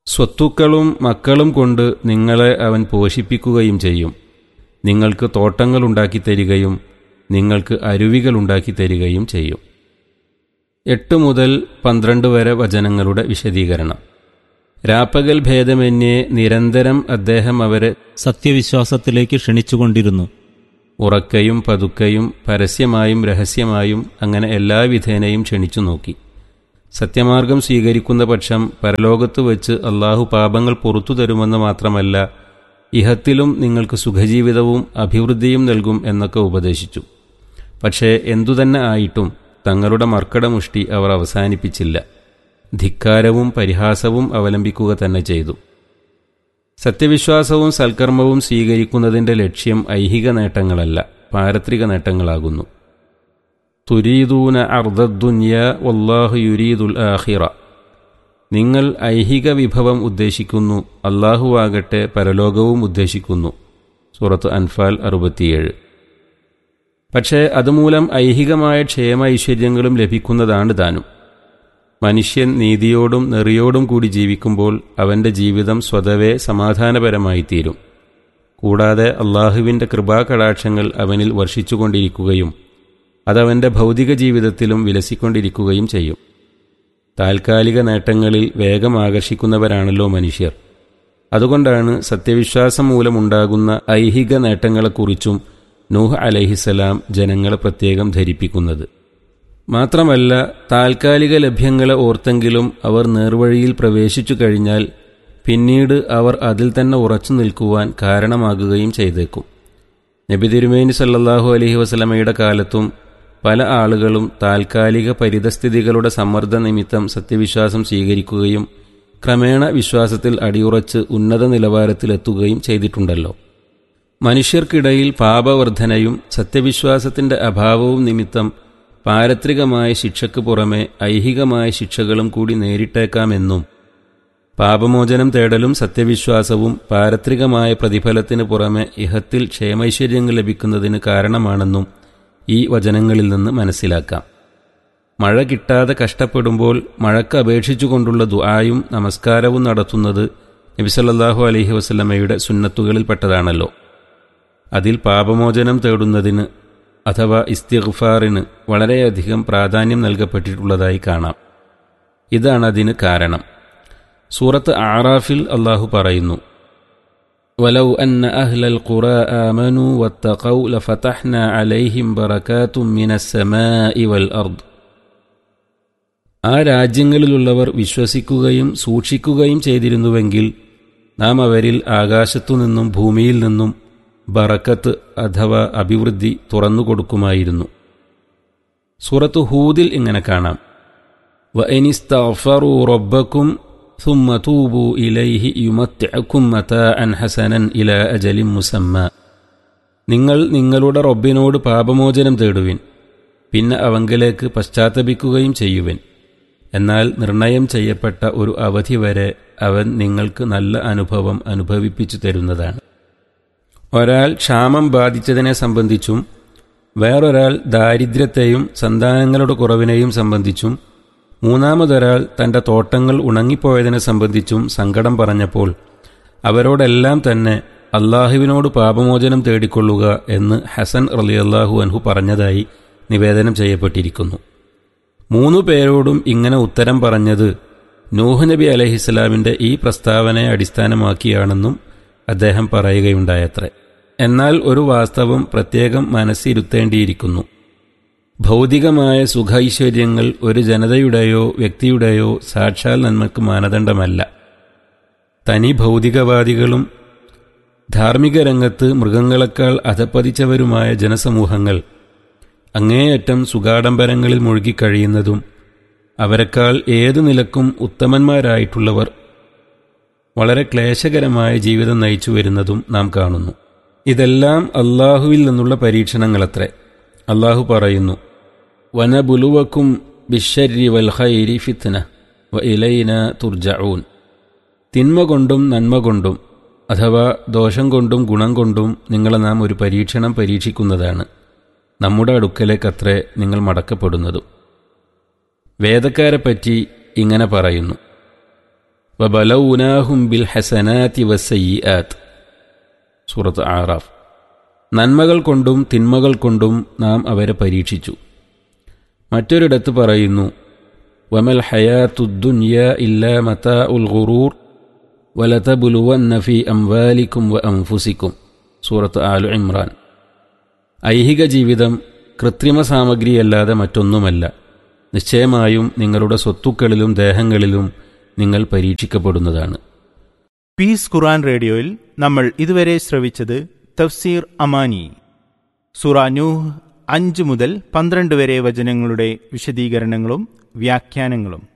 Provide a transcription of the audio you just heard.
സ്വത്തുക്കളും മക്കളും കൊണ്ട് നിങ്ങളെ അവൻ പോഷിപ്പിക്കുകയും ചെയ്യും നിങ്ങൾക്ക് തോട്ടങ്ങൾ ഉണ്ടാക്കി തരികയും നിങ്ങൾക്ക് അരുവികൾ ഉണ്ടാക്കി തരികയും ചെയ്യും എട്ട് മുതൽ പന്ത്രണ്ട് വരെ വചനങ്ങളുടെ വിശദീകരണം രാപ്പകൽ ഭേദമന്യേ നിരന്തരം അദ്ദേഹം അവരെ സത്യവിശ്വാസത്തിലേക്ക് ക്ഷണിച്ചുകൊണ്ടിരുന്നു ഉറക്കയും പതുക്കയും പരസ്യമായും രഹസ്യമായും അങ്ങനെ എല്ലാ വിധേനയും ക്ഷണിച്ചു നോക്കി സത്യമാർഗം സ്വീകരിക്കുന്ന പക്ഷം പരലോകത്ത് വെച്ച് അള്ളാഹു പാപങ്ങൾ പുറത്തു തരുമെന്ന് മാത്രമല്ല ഇഹത്തിലും നിങ്ങൾക്ക് സുഖജീവിതവും അഭിവൃദ്ധിയും നൽകും എന്നൊക്കെ ഉപദേശിച്ചു പക്ഷേ എന്തുതന്നെ ആയിട്ടും തങ്ങളുടെ മർക്കടമുഷ്ടി അവർ അവസാനിപ്പിച്ചില്ല ധിക്കാരവും പരിഹാസവും അവലംബിക്കുക തന്നെ ചെയ്തു സത്യവിശ്വാസവും സൽക്കർമ്മവും സ്വീകരിക്കുന്നതിൻ്റെ ലക്ഷ്യം ഐഹിക നേട്ടങ്ങളല്ല പാരത്രിക നേട്ടങ്ങളാകുന്നു തുരീദൂന അർദ്ദുന്യ വല്ലാഹു യുരീദുൽ ആഹിറ നിങ്ങൾ ഐഹിക വിഭവം ഉദ്ദേശിക്കുന്നു അള്ളാഹുവാകട്ടെ പരലോകവും ഉദ്ദേശിക്കുന്നു സൂറത്ത് അൻഫാൽ അറുപത്തിയേഴ് പക്ഷേ അതുമൂലം ഐഹികമായ ക്ഷേമ ഐശ്വര്യങ്ങളും ലഭിക്കുന്നതാണ് താനും മനുഷ്യൻ നീതിയോടും നെറിയോടും കൂടി ജീവിക്കുമ്പോൾ അവൻ്റെ ജീവിതം സ്വതവേ സമാധാനപരമായിത്തീരും കൂടാതെ അള്ളാഹുവിൻ്റെ കൃപാകടാക്ഷങ്ങൾ അവനിൽ വർഷിച്ചുകൊണ്ടിരിക്കുകയും അതവൻ്റെ ഭൗതിക ജീവിതത്തിലും വിലസിക്കൊണ്ടിരിക്കുകയും ചെയ്യും താൽക്കാലിക നേട്ടങ്ങളിൽ വേഗം ആകർഷിക്കുന്നവരാണല്ലോ മനുഷ്യർ അതുകൊണ്ടാണ് സത്യവിശ്വാസം മൂലമുണ്ടാകുന്ന ഐഹിക നേട്ടങ്ങളെക്കുറിച്ചും നൂഹ് അലഹിസലാം ജനങ്ങളെ പ്രത്യേകം ധരിപ്പിക്കുന്നത് മാത്രമല്ല താൽക്കാലിക ലഭ്യങ്ങളെ ഓർത്തെങ്കിലും അവർ നേർവഴിയിൽ പ്രവേശിച്ചു കഴിഞ്ഞാൽ പിന്നീട് അവർ അതിൽ തന്നെ ഉറച്ചു നിൽക്കുവാൻ കാരണമാകുകയും ചെയ്തേക്കും നബി തിരുമേനി സല്ലല്ലാഹു അലഹി വസലമയുടെ കാലത്തും പല ആളുകളും താൽക്കാലിക പരിതസ്ഥിതികളുടെ സമ്മർദ്ദ നിമിത്തം സത്യവിശ്വാസം സ്വീകരിക്കുകയും ക്രമേണ വിശ്വാസത്തിൽ അടിയുറച്ച് ഉന്നത നിലവാരത്തിലെത്തുകയും ചെയ്തിട്ടുണ്ടല്ലോ മനുഷ്യർക്കിടയിൽ പാപവർധനയും സത്യവിശ്വാസത്തിന്റെ അഭാവവും നിമിത്തം പാരത്രികമായ ശിക്ഷയ്ക്ക് പുറമെ ഐഹികമായ ശിക്ഷകളും കൂടി നേരിട്ടേക്കാമെന്നും പാപമോചനം തേടലും സത്യവിശ്വാസവും പാരത്രികമായ പ്രതിഫലത്തിന് പുറമെ ഇഹത്തിൽ ക്ഷേമൈശ്വര്യങ്ങൾ ലഭിക്കുന്നതിന് കാരണമാണെന്നും ഈ വചനങ്ങളിൽ നിന്ന് മനസ്സിലാക്കാം മഴ കിട്ടാതെ കഷ്ടപ്പെടുമ്പോൾ മഴക്ക് അപേക്ഷിച്ചുകൊണ്ടുള്ള ദുആയും നമസ്കാരവും നടത്തുന്നത് നബിസല്ലാഹു അലഹി വസ്ലമയുടെ സുന്നത്തുകളിൽപ്പെട്ടതാണല്ലോ അതിൽ പാപമോചനം തേടുന്നതിന് അഥവാ ഇസ്തിഗ്ഫാറിന് വളരെയധികം പ്രാധാന്യം നൽകപ്പെട്ടിട്ടുള്ളതായി കാണാം ഇതാണ് അതിന് കാരണം സൂറത്ത് ആറാഫിൽ അള്ളാഹു പറയുന്നു ولو أن أهل القرى آمنوا واتقوا لفتحنا عليهم بركات من السماء والأرض ആ രാജ്യങ്ങളിലുള്ളവർ വിശ്വസിക്കുകയും സൂക്ഷിക്കുകയും ചെയ്തിരുന്നുവെങ്കിൽ നാം അവരിൽ ആകാശത്തുനിന്നും ഭൂമിയിൽ നിന്നും ബറക്കത്ത് അഥവാ അഭിവൃദ്ധി തുറന്നുകൊടുക്കുമായിരുന്നു സൂറത്ത് ഹൂദിൽ ഇങ്ങനെ കാണാം വനിസ്തഫറു റബ്ബക്കും ثم توبوا إليه يمتعكم متاعا حسنا إلى أجل مسمى നിങ്ങൾ നിങ്ങളുടെ റബ്ബിനോട് പാപമോചനം തേടുവിൻ പിന്നെ അവങ്കലേക്ക് പശ്ചാത്തപിക്കുകയും ചെയ്യുവിൻ എന്നാൽ നിർണയം ചെയ്യപ്പെട്ട ഒരു അവധി വരെ അവൻ നിങ്ങൾക്ക് നല്ല അനുഭവം അനുഭവിപ്പിച്ചു തരുന്നതാണ് ഒരാൾ ക്ഷാമം ബാധിച്ചതിനെ സംബന്ധിച്ചും വേറൊരാൾ ദാരിദ്ര്യത്തെയും സന്താനങ്ങളുടെ കുറവിനെയും സംബന്ധിച്ചും മൂന്നാമതൊരാൾ തന്റെ തോട്ടങ്ങൾ ഉണങ്ങിപ്പോയതിനെ സംബന്ധിച്ചും സങ്കടം പറഞ്ഞപ്പോൾ അവരോടെല്ലാം തന്നെ അള്ളാഹുവിനോട് പാപമോചനം തേടിക്കൊള്ളുക എന്ന് ഹസൻ റലിയല്ലാഹു അൻഹു പറഞ്ഞതായി നിവേദനം ചെയ്യപ്പെട്ടിരിക്കുന്നു മൂന്നു പേരോടും ഇങ്ങനെ ഉത്തരം പറഞ്ഞത് നൂഹ് നബി അലഹിസ്ലാമിന്റെ ഈ പ്രസ്താവനയെ അടിസ്ഥാനമാക്കിയാണെന്നും അദ്ദേഹം പറയുകയുണ്ടായത്രേ എന്നാൽ ഒരു വാസ്തവം പ്രത്യേകം മനസ്സിരുത്തേണ്ടിയിരിക്കുന്നു ഭൗതികമായ സുഖൈശ്വര്യങ്ങൾ ഒരു ജനതയുടെയോ വ്യക്തിയുടെയോ സാക്ഷാൽ നന്മക്ക് മാനദണ്ഡമല്ല തനി ഭൗതികവാദികളും ധാർമ്മിക രംഗത്ത് മൃഗങ്ങളെക്കാൾ അധപ്പതിച്ചവരുമായ ജനസമൂഹങ്ങൾ അങ്ങേയറ്റം സുഖാഡംബരങ്ങളിൽ മുഴുകിക്കഴിയുന്നതും അവരെക്കാൾ ഏതു നിലക്കും ഉത്തമന്മാരായിട്ടുള്ളവർ വളരെ ക്ലേശകരമായ ജീവിതം നയിച്ചു വരുന്നതും നാം കാണുന്നു ഇതെല്ലാം അള്ളാഹുവിൽ നിന്നുള്ള പരീക്ഷണങ്ങളത്രേ അള്ളാഹു പറയുന്നു വനബുലുവക്കും ബിഷരി വൽ ഖൈരി ഫിത്ന വ ഇലൈന തുർജഊൻ തിന്മ കൊണ്ടും നന്മ കൊണ്ടും അഥവാ ദോഷം കൊണ്ടും ഗുണം കൊണ്ടും നിങ്ങളെ നാം ഒരു പരീക്ഷണം പരീക്ഷിക്കുന്നതാണ് നമ്മുടെ അടുക്കലേക്കത്രേ നിങ്ങൾ മടക്കപ്പെടുന്നതും വേദക്കാരെപ്പറ്റി ഇങ്ങനെ പറയുന്നു വബലൗനാഹും ബിൽ ഹസനാത്തി വസയ്യാത്ത് സൂറത്ത് ആറാഫ് നന്മകൾ കൊണ്ടും തിന്മകൾ കൊണ്ടും നാം അവരെ പരീക്ഷിച്ചു മറ്റൊരിടത്ത് പറയുന്നു വമൽ ഹയാത്തുദ്ദുന്യ ഇല്ല മതാ ഉൽ ഖുറൂർ വലതബുലുവന്ന ഫി അംവാലിക്കും വ അംഫുസിക്കും സൂറത്ത് ആലു ഇമ്രാൻ ഐഹിക ജീവിതം കൃത്രിമ സാമഗ്രിയല്ലാതെ മറ്റൊന്നുമല്ല നിശ്ചയമായും നിങ്ങളുടെ സ്വത്തുക്കളിലും ദേഹങ്ങളിലും നിങ്ങൾ പരീക്ഷിക്കപ്പെടുന്നതാണ് പീസ് ഖുറാൻ റേഡിയോയിൽ നമ്മൾ ഇതുവരെ ശ്രവിച്ചത് തഫ്സീർ അമാനി സൂറ നൂഹ് അഞ്ച് മുതൽ പന്ത്രണ്ട് വരെ വചനങ്ങളുടെ വിശദീകരണങ്ങളും വ്യാഖ്യാനങ്ങളും